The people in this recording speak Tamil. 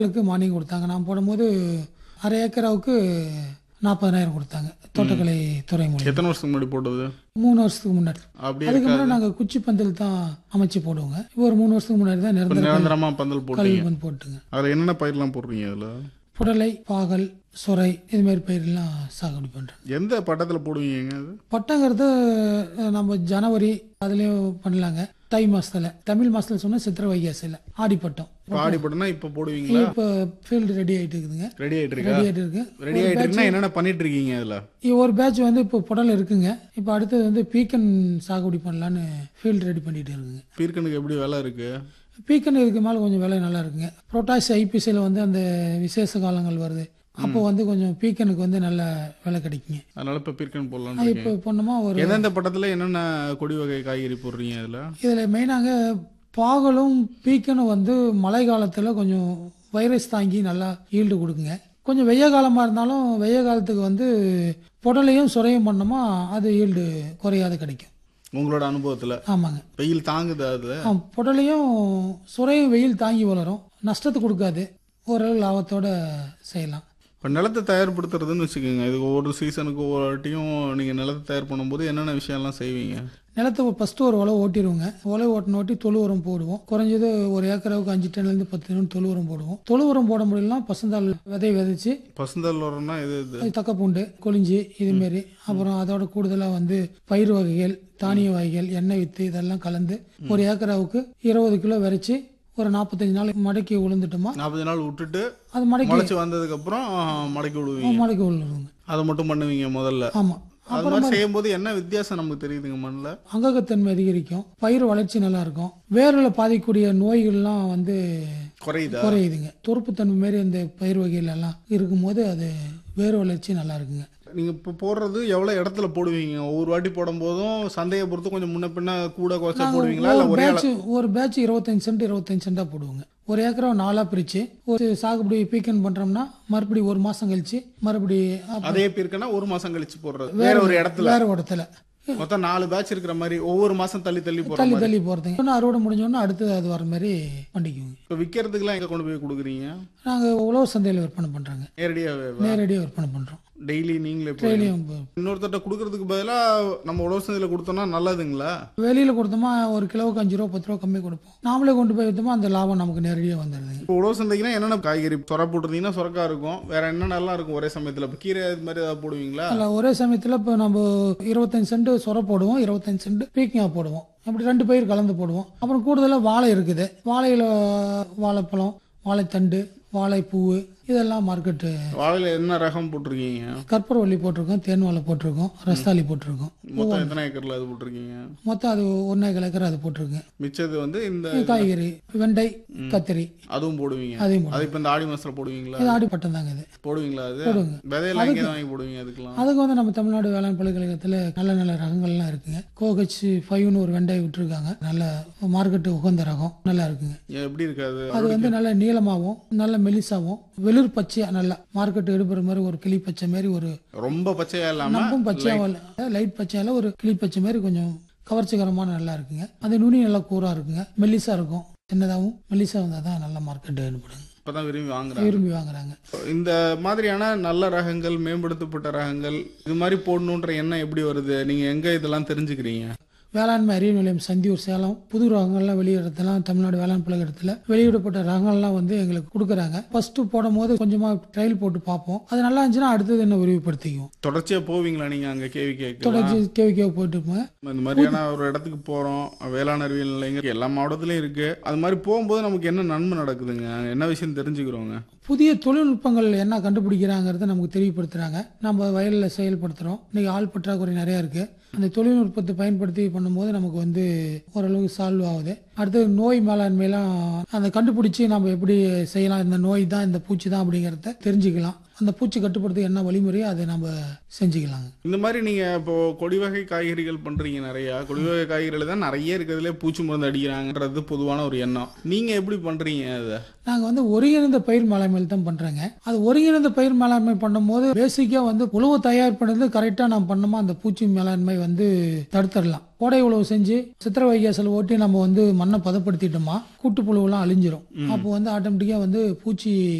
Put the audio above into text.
க்கு மானியம் கொடுத்தாங்க நான் போடும்போது அரை ஏக்கராவுக்கு நாற்பதனாயிரம் கொடுத்தாங்க தோட்டக்கலை துறை மூலியம் எத்தனை வருஷத்துக்கு முன்னாடி போட்டது மூணு வருஷத்துக்கு முன்னாடி அப்படியே அதுக்கு இருக்கா முன்னாடி நாங்கள் குச்சி பந்தல் தான் அமைச்சு போடுவோங்க இப்போ ஒரு மூணு வருஷத்துக்கு முன்னாடி தான் இப்ப நிரந்தர நிரந்தரமா பந்தல் கல்வி போட்டீங்க பந்து போட்டுங்க அதுல என்னென்ன பயிர்லாம் போடுறீங்க அதுல புடலை பாகல் சுரை இது மாதிரி பயிரெல்லாம் சாகுபடி பண்ணுறேன் எந்த பட்டத்துல போடுவீங்க அது பட்டங்கிறது அஹ், நம்ம ஜனவரி அதுலேயும் பண்ணலாங்க தை மாசத்துல தமிழ் மாசத்துல சொன்னா சித்திரை வைகாசியில் ஆடிப்பட்டம் இப்ப ஆடி பட்டம்னா இப்ப போடுவீங்களா இப்போ ஃபீல்டு ரெடி ஆயிட்டு இருக்குதுங்க ரெடி ஆயிட்டு இருக்கா ரெடி ஆயிட்டு இருக்கு ரெடி ஆயிட்டு இருக்குன்னா என்னென்ன பண்ணிட்டு இருக்கீங்க அதுல இ- ஒரு பேட்ச் வந்து இப்போ புடல் இருக்குங்க இப்போ அடுத்தது வந்து பீக்கன் சாகுபடி பண்ணலான்னு ஃபீல்டு ரெடி பண்ணிட்டு இருக்குங்க பீர்க்கனுக்கு எப்படி வேலை இருக்கு பீக்கன் இதுக்கு மேலே கொஞ்சம் விலை நல்லா இருக்குங்க புரோட்டாஸ் ஐபிசியில் வந்து அந்த விசேஷ காலங்கள் வருது அப்போ வந்து கொஞ்சம் பீக்கனுக்கு வந்து நல்ல விலை கிடைக்குங்க அதனால இப்ப பீர்க்கன் போடலாம் அது இப்போ பண்ணோமா ஒரு எந்தெந்த பட்டத்துல என்னென்ன கொடி வகை காய்கறி போடுறீங்க அதுல இதில் மெயினாக பாகலும் பீக்கனும் வந்து மழை காலத்தில் கொஞ்சம் வைரஸ் தாங்கி நல்லா ஈல்டு கொடுக்குங்க கொஞ்சம் வெய்ய காலமாக இருந்தாலும் வெய்ய காலத்துக்கு வந்து புடலையும் சுரையும் பண்ணோமா அது ஈல்டு குறையாத கிடைக்கும் உங்களோட அனுபவத்துல ஆமாங்க வெயில் தாங்குது அது ஆ, புடலையும் சுரையும் வெயில் தாங்கி வளரும் நஷ்டத்தை கொடுக்காது ஓரளவு லாபத்தோட செய்யலாம் இப்போ நிலத்தை தயார்படுத்துறதுன்னு வச்சுக்கோங்க இது ஒவ்வொரு சீசனுக்கு ஒவ்வொரு வாட்டியும் நீங்கள் நிலத்தை தயார் பண்ணும்போது என்னென்ன விஷயம்லாம் செய்வீங்க நிலத்தை ஃபஸ்ட்டு ஒரு உழவு ஓட்டிடுவோங்க உழவு ஓட்டின ஓட்டி தொழு உரம் போடுவோம் குறைஞ்சது ஒரு ஏக்கராவுக்கு அஞ்சு டன்லேருந்து பத்து டன் தொழு உரம் போடுவோம் தொழு உரம் போட முடியலனா பசுந்தாள் விதை விதைச்சு பசுந்தல் உரம்னா இது இது அது தக்கப்பூண்டு கொளிஞ்சி இதுமாரி அப்புறம் அதோட கூடுதலாக வந்து பயிர் வகைகள் தானிய வகைகள் எண்ணெய் வித்து இதெல்லாம் கலந்து ஒரு ஏக்கராவுக்கு இருபது கிலோ விரைச்சி ஒரு நாற்பத்தஞ்சு நாள் மடக்கி உளுந்துட்டோமா நாற்பது நாள் விட்டுட்டு அது மடக்கி முளைச்சி வந்ததுக்கப்புறம் மடக்கி விடுவீங்க மடக்கி உழுதுங்க அதை மட்டும் பண்ணுவீங்க முதல்ல ஆமாம் அது மாதிரி செய்யும்போது என்ன வித்தியாசம் நமக்கு தெரியுதுங்க மண்ணில் அங்ககத்தன்மை அதிகரிக்கும் பயிர் வளர்ச்சி நல்லா இருக்கும் வேரில் பாதிக்கக்கூடிய நோய்கள்லாம் வந்து குறையுதா குறையுதுங்க துருப்புத்தன்மை மாரி இந்த பயிர் வகைகள் எல்லாம் இருக்கும்போது அது வேர் வளர்ச்சி நல்லா இருக்குங்க நீங்கள் இப்போ போடுறது எவ்வளோ இடத்துல போடுவீங்க ஒவ்வொரு வாட்டி போடும்போதும் சந்தையை பொறுத்து கொஞ்சம் முன்ன பின்ன கூட குறைச்சா போடுவீங்களா இல்லை ஒரு ஒரே பேட்ச் ஒரு பேட்ச் இருபத்தஞ்சு சென்ட் இருபத்தஞ்சு சென்டா போடுவோங்க ஒரு ஏக்கரை நாலாக பிரித்து ஒரு சாகுபடி பீக்கன் பண்ணுறோம்னா மறுபடி ஒரு மாதம் கழிச்சு மறுபடி அப்ப அதே பேருக்குன்னா ஒரு மாசம் கழிச்சு போடுறது வேற ஒரு இடத்துல வேற இடத்துல மொத்தம் நாலு பேட்ச் இருக்கிற மாதிரி ஒவ்வொரு மாசம் தள்ளி தள்ளி போடுற தள்ளி மாதிரி தள்ளி போகிறதுங்க இன்னும் அறுவடை முடிஞ்சோன்னா அடுத்து அது வர மாதிரி பண்ணிக்குவோங்க இப்போ விற்கிறதுக்குலாம் எங்கே கொண்டு போய் கொடுக்குறீங்க நாங்கள் உழவு சந்தையில் விற்பனை பண்ணுறாங்க நேரடியாக நேரடியாக விற்பனை பண்ணுறோம் டெய்லி நீங்களே போய் டெய்லியும் இன்னொருத்தட்ட கொடுக்கறதுக்கு பதிலாக நம்ம உழவு சந்தையில் கொடுத்தோம்னா நல்லதுங்களா வெளியில் கொடுத்தோமா ஒரு கிலோவுக்கு அஞ்சு ரூபா பத்து ரூபா கம்மி கொடுப்போம் நாமளே கொண்டு போய் விற்றோமா அந்த லாபம் நமக்கு நேரடியாக வந்துடுதுங்க இப்போ உழவு சந்தைக்குனா என்னென்ன காய்கறி சொர போட்டிருந்தீங்கன்னா சொரக்கா இருக்கும் வேற என்னென்னலாம் இருக்கும் ஒரே சமயத்தில் இப்போ கீரை இது மாதிரி ஏதாவது போடுவீங்களா அதில் ஒரே சமயத்தில் இப்போ நம்ம இருபத்தஞ்சு சென்ட் சொர போடுவோம் இருபத்தஞ்சு சென்ட் பீக்கிங்கா போடுவோம் அப்படி ரெண்டு பயிர் கலந்து போடுவோம் அப்புறம் கூடுதலாக வாழை இருக்குது வாழையில் வாழைப்பழம் வாழைத்தண்டு வாழைப்பூவு இதெல்லாம் மார்க்கெட்டு வாழையில என்ன ரகம் போட்டிருக்கீங்க கற்பூரவள்ளி போட்டிருக்கோம் தேன் வாழை போட்டிருக்கோம் ரஸ்தாலி போட்டிருக்கோம் மொத்தம் எத்தனை ஏக்கர்ல அது போட்டிருக்கீங்க மொத்தம் அது ஒன்றே ஏக்கர் அது போட்டிருக்கேன் மிச்சது வந்து இந்த காய்கறி வெண்டை கத்திரி அதுவும் போடுவீங்க அதையும் போடுவோம் அது இப்போ இந்த ஆடி மாசத்துல போடுவீங்களா இது ஆடிப்பட்டம் தாங்க இது போடுவீங்களா அது போடுங்க. விதையெல்லாம் எங்கே வாங்கி போடுவீங்க அதுக்கெல்லாம் அதுக்கு வந்து நம்ம தமிழ்நாடு வேளாண் பல்கலைக்கழகத்தில் நல்ல நல்ல ரகங்கள்லாம் இருக்குங்க கோஹெச் ஃபைவ்னு ஒரு வெண்டை விட்டுருக்காங்க நல்ல மார்க்கெட்டு உகந்த ரகம் நல்லா இருக்குங்க ஏன் எப்படி இருக்காது அது வந்து நல்ல நீளமாகவும் நல்ல மெலிசாவும் வெளிர் பச்சையா நல்லா மார்க்கெட் எடுப்புற மாதிரி ஒரு கிளி பச்சை மாதிரி ஒரு ரொம்ப பச்சையா இல்லாம நம்பும் பச்சையாக லைட் பச்சையால ஒரு கிளி பச்சை மாதிரி கொஞ்சம் கவர்ச்சிகரமான நல்லா இருக்குங்க அது நுனி நல்லா கூரா இருக்குங்க மெல்லிசா இருக்கும் சின்னதாகவும் மெல்லிசா வந்தால் தான் நல்ல மார்க்கெட் ஈடுபடுங்க இப்பதான் விரும்பி வாங்குறாங்க விரும்பி வாங்குறாங்க இந்த மாதிரியான நல்ல ரகங்கள் மேம்படுத்தப்பட்ட ரகங்கள் இது மாதிரி போடணுன்ற எண்ணம் எப்படி வருது நீங்க எங்க இதெல்லாம் தெரிஞ்சுக்கிறீங்க வேளாண்மை அறிவு நிலையம் சந்தியூர் சேலம் புது ரகங்கள்லாம் வெளியிடறதெல்லாம் தமிழ்நாடு வேளாண் பழகத்தில் வெளியிடப்பட்ட ரகங்கள்லாம் வந்து எங்களுக்கு கொடுக்குறாங்க ஃபர்ஸ்ட் போடும் போது கொஞ்சமாக ட்ரையல் போட்டு பார்ப்போம் அது நல்லா இருந்துச்சுன்னா அடுத்தது என்ன விரிவுபடுத்திக்குவோம் தொடர்ச்சியா போவீங்களா நீங்க அங்க கேவி கேட்க தொடர்ச்சி கேவி கேவி போயிட்டு இருப்போம் இந்த மாதிரியான ஒரு இடத்துக்கு போறோம் வேளாண் அறிவியல் நிலையங்கள் எல்லா மாவட்டத்திலயும் இருக்கு அது மாதிரி போகும்போது நமக்கு என்ன நன்மை நடக்குதுங்க என்ன விஷயம் தெரிஞ்சுக்கிறோங்க புதிய தொழில்நுட்பங்கள் என்ன கண்டுபிடிக்கிறாங்கிறத நமக்கு தெரியப்படுத்துறாங்க நம்ம வயலில் செயல்படுத்துகிறோம் இன்னைக்கு ஆள் பற்றாக்குறை நிறையா இருக்கு அந்த தொழில்நுட்பத்தை பயன்படுத்தி பண்ணும்போது நமக்கு வந்து ஓரளவுக்கு சால்வ் ஆகுது அடுத்து நோய் மேலாண்மையெல்லாம் அந்த கண்டுபிடிச்சி நம்ம எப்படி செய்யலாம் இந்த நோய் தான் இந்த பூச்சி தான் அப்படிங்கிறத தெரிஞ்சுக்கலாம் அந்த பூச்சி கட்டுப்படுத்த என்ன வழிமுறையோ அதை நம்ம செஞ்சுக்கலாங்க இந்த மாதிரி நீங்க இப்போ கொடி வகை காய்கறிகள் பண்றீங்க நிறைய கொடி வகை காய்கறிகள் தான் நிறைய இருக்கிறதுலே பூச்சி மருந்து அடிக்கிறாங்கன்றது பொதுவான ஒரு எண்ணம் நீங்க எப்படி பண்றீங்க அதை நாங்கள் வந்து ஒருங்கிணைந்த பயிர் மேலாண்மையில் தான் பண்ணுறேங்க அது ஒருங்கிணைந்த பயிர் மேலாண்மை பண்ணும்போது பேசிக்காக வந்து உழவு தயார் பண்ணது கரெக்டாக நம்ம பண்ணோமா அந்த பூச்சி மேலாண்மை வந்து தடுத்துடலாம் கோடை உழவு செஞ்சு சித்திரை வைகாசல் ஓட்டி நம்ம வந்து மண்ணை பதப்படுத்திட்டோமா கூட்டு புழுவெல்லாம் அழிஞ்சிரும் அப்போ வந்து ஆட்டோமேட்டிக்காக வந்து பூச்சி